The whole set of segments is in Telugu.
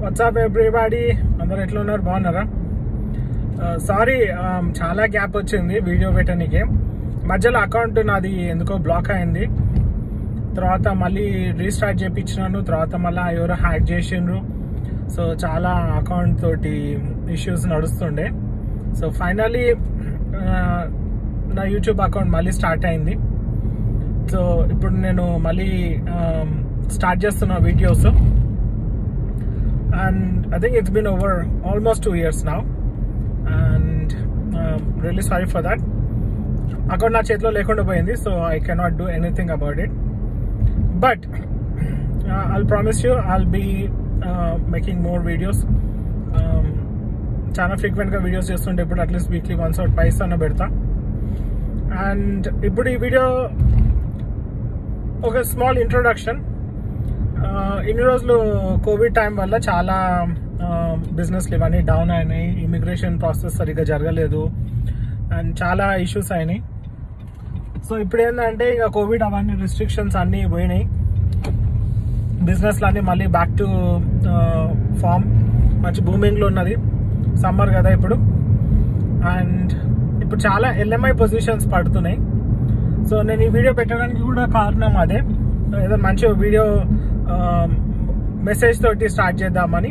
వాట్సాప్ ఎవ్రీబాడీ అందరు ఎట్లా ఉన్నారు బాగున్నారా సారీ చాలా గ్యాప్ వచ్చింది వీడియో పెట్టడానికి మధ్యలో అకౌంట్ నాది ఎందుకో బ్లాక్ అయింది తర్వాత మళ్ళీ రీస్టార్ట్ చేయించినాను తర్వాత మళ్ళీ ఎవరో హ్యాక్ చేసిండ్రు సో చాలా అకౌంట్ తోటి ఇష్యూస్ నడుస్తుండే సో ఫైనలీ నా యూట్యూబ్ అకౌంట్ మళ్ళీ స్టార్ట్ అయింది సో ఇప్పుడు నేను మళ్ళీ స్టార్ట్ చేస్తున్న videos and I think it's been over almost two years now and really sorry for that account నా చేతిలో లేకుండా పోయింది so I cannot do anything about it but I'll promise you I'll be making more videos చాలా ఫ్రీక్వెంట్గా వీడియోస్ చేస్తుంటే ఇప్పుడు అట్లీస్ట్ వీక్లీ వన్స్ అవుట్ పైస్ అన్న పెడతా అండ్ ఇప్పుడు ఈ వీడియో ఒక స్మాల్ ఇంట్రొడక్షన్ ఇన్ని రోజులు కోవిడ్ టైం వల్ల చాలా బిజినెస్లు ఇవన్నీ డౌన్ అయినాయి ఇమిగ్రేషన్ ప్రాసెస్ సరిగ్గా జరగలేదు అండ్ చాలా ఇష్యూస్ అయినాయి సో ఇప్పుడు ఏంటంటే ఇక కోవిడ్ అవన్నీ రిస్ట్రిక్షన్స్ అన్నీ పోయినాయి బిజినెస్లు అన్నీ మళ్ళీ బ్యాక్ టు ఫామ్ మంచి బూమింగ్లో ఉన్నది సమ్మర్ కదా ఇప్పుడు అండ్ ఇప్పుడు చాలా ఎల్ఎంఐ పొజిషన్స్ పడుతున్నాయి సో నేను ఈ వీడియో పెట్టడానికి కూడా కారణం అదే ఏదో మంచి వీడియో మెసేజ్ తోటి స్టార్ట్ చేద్దామని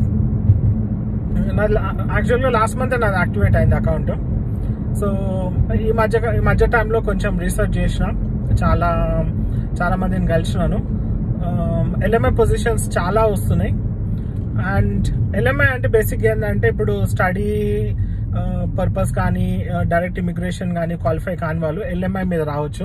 నాది యాక్చువల్గా లాస్ట్ మంత్ నాది యాక్టివేట్ అయింది అకౌంట్ సో ఈ మధ్య ఈ మధ్య టైంలో కొంచెం రీసెర్చ్ చేసిన చాలా చాలా మందిని కలిసినాను ఎల్ఎంఐ పొజిషన్స్ చాలా వస్తున్నాయి అండ్ ఎల్ఎంఐ అంటే బేసిక్ ఏంటంటే ఇప్పుడు స్టడీ పర్పస్ కానీ డైరెక్ట్ ఇమిగ్రేషన్ కానీ క్వాలిఫై కాని వాళ్ళు ఎల్ఎంఐ మీద రావచ్చు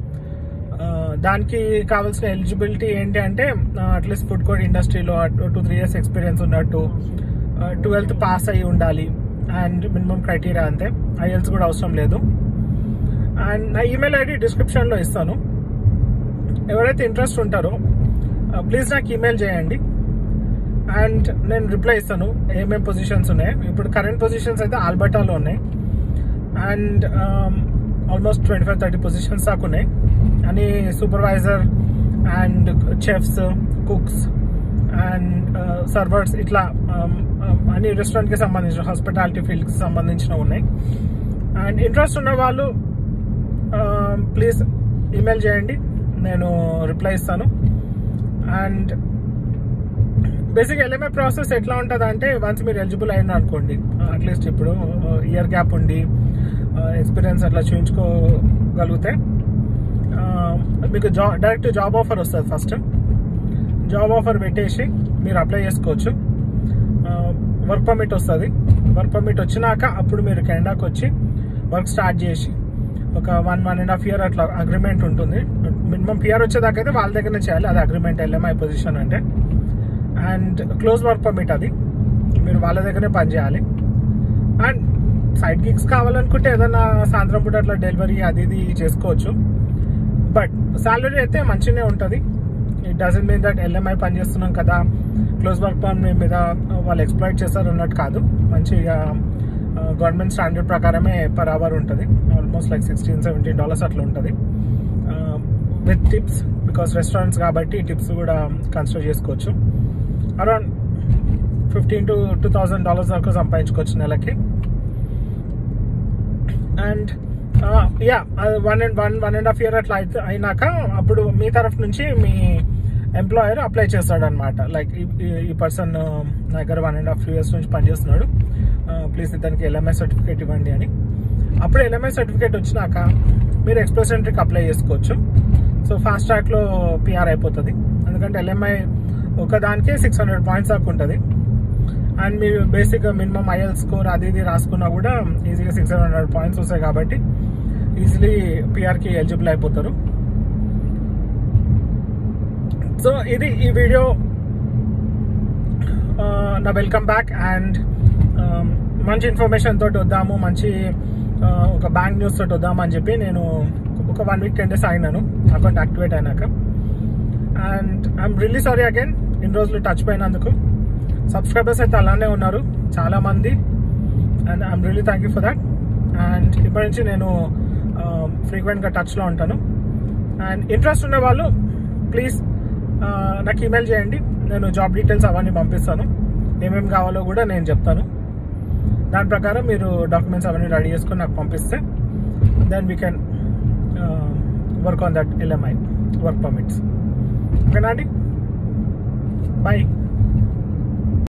దానికి కావాల్సిన ఎలిజిబిలిటీ ఏంటి అంటే అట్లీస్ట్ ఫుడ్ కోడ్ ఇండస్ట్రీలో టూ త్రీ ఇయర్స్ ఎక్స్పీరియన్స్ ఉన్నట్టు ట్వెల్త్ పాస్ అయ్యి ఉండాలి అండ్ మినిమం క్రైటీరియా అంతే ఐఎల్స్ కూడా అవసరం లేదు అండ్ నా ఈమెయిల్ ఐడి డిస్క్రిప్షన్లో ఇస్తాను ఎవరైతే ఇంట్రెస్ట్ ఉంటారో ప్లీజ్ నాకు ఈమెయిల్ చేయండి అండ్ నేను రిప్లై ఇస్తాను ఏమేమి పొజిషన్స్ ఉన్నాయి ఇప్పుడు కరెంట్ పొజిషన్స్ అయితే ఆల్బర్టాలో ఉన్నాయి and almost twenty five thirty positions దాకా ఉన్నాయి అని supervisor and chefs cooks and servers ఇట్లా అన్ని రెస్టారెంట్కి సంబంధించిన హాస్పిటాలిటీ ఫీల్డ్కి సంబంధించిన ఉన్నాయి అండ్ ఇంట్రెస్ట్ ఉన్న వాళ్ళు ప్లీజ్ ఈమెయిల్ చేయండి నేను రిప్లై ఇస్తాను అండ్ బేసిక్ ఎల్ఎంఏ ప్రాసెస్ ఎట్లా ఉంటుంది అంటే వన్స్ మీరు ఎలిజిబుల్ అయిన అనుకోండి అట్లీస్ట్ ఇప్పుడు ఇయర్ గ్యాప్ ఉండి ఎక్స్పీరియన్స్ అట్లా చూపించుకోగలిగితే మీకు జాబ్ డైరెక్ట్ జాబ్ ఆఫర్ వస్తుంది ఫస్ట్ జాబ్ ఆఫర్ పెట్టేసి మీరు అప్లై చేసుకోవచ్చు వర్క్ పర్మిట్ వస్తుంది వర్క్ పర్మిట్ వచ్చినాక అప్పుడు మీరు కెనడాకి వచ్చి వర్క్ స్టార్ట్ చేసి ఒక one one and half year అట్లా అగ్రిమెంట్ ఉంటుంది మినిమం పిఆర్ వచ్చేదాకా అయితే వాళ్ళ దగ్గరనే చేయాలి అది అగ్రిమెంట్ ఎల్ఎంఐ పొజిషన్ అంటే అండ్ క్లోజ్ వర్క్ పర్మిట్ అది మీరు వాళ్ళ దగ్గరే పనిచేయాలి అండ్ సైడ్ గిగ్స్ కావాలనుకుంటే ఏదైనా సాయంత్రం పూట అట్లా డెలివరీ అది ఇది చేసుకోవచ్చు బట్ సాలరీ అయితే మంచిగానే ఉంటుంది it doesn't mean that LMI పని చేస్తున్నాం కదా క్లోజ్ వర్క్ పర్మిట్ మీద వాళ్ళు ఎక్స్ప్లాయిట్ చేస్తారు అన్నట్టు కాదు మంచిగా గవర్నమెంట్ స్టాండర్డ్ ప్రకారమే పర్ అవర్ ఉంటుంది almost like sixteen seventeen dollars అట్లా ఉంటుంది విత్ టిప్స్ బికాస్ రెస్టారెంట్స్ కాబట్టి టిప్స్ కూడా కన్సిడర్ చేసుకోవచ్చు around fifteen to two thousand dollars వరకు సంపాదించుకోవచ్చు నెలకి and yeah one and one one and half year అట్లా అయితే అయినాక అప్పుడు మీ తరఫు నుంచి మీ ఎంప్లాయర్ అప్లై చేస్తాడు అనమాట లైక్ ఈ పర్సన్ నా దగ్గర వన్ అండ్ హాఫ్ ఇయర్స్ నుంచి పనిచేస్తున్నాడు ప్లీజ్ ఇతనికి ఎల్ఎంఐ సర్టిఫికేట్ ఇవ్వండి అని అప్పుడు ఎల్ఎంఐ సర్టిఫికేట్ వచ్చినాక మీరు ఎక్స్ప్రెస్ ఎంట్రీకి అప్లై చేసుకోవచ్చు సో ఫాస్ట్ ట్రాక్లో పిఆర్ అయిపోతుంది ఎందుకంటే ఎల్ఎంఐ ఒకదానికే సిక్స్ హండ్రెడ్ పాయింట్స్ దాకా ఉంటుంది అండ్ మీరు బేసిక్గా మినిమం ఐఎల్ స్కోర్ అది ఇది రాసుకున్నా కూడా ఈజీగా సిక్స్ హండ్రెడ్ పాయింట్స్ వస్తాయి కాబట్టి ఈజీలీ పిఆర్కి ఎలిజిబుల్ అయిపోతారు సో ఇది ఈ వీడియో నా వెల్కమ్ బ్యాక్ అండ్ మంచి ఇన్ఫర్మేషన్ తోటి వద్దాము మంచి ఒక బ్యాంక్ న్యూస్ తోటి వద్దాము అని చెప్పి నేను ఒక వన్ వీక్ టెన్ డేస్ అయినాను అకౌంట్ యాక్టివేట్ అయినాక and I'm really sorry again ఇన్ని రోజులు టచ్ పోయినందుకు సబ్స్క్రైబర్స్ అయితే అలానే ఉన్నారు చాలా మంది and I'm really thank you for that and ఇప్పటి నుంచి నేను ఫ్రీక్వెంట్గా టచ్లో ఉంటాను అండ్ ఇంట్రెస్ట్ ఉన్న వాళ్ళు ప్లీజ్ నాకు ఈమెయిల్ చేయండి నేను జాబ్ డీటెయిల్స్ అవన్నీ పంపిస్తాను ఏమేమి కావాలో కూడా నేను చెప్తాను దాని ప్రకారం మీరు డాక్యుమెంట్స్ అవన్నీ రెడీ చేసుకొని నాకు పంపిస్తే then we can work on that LMI work permits ఓకేనా అండి బాయ్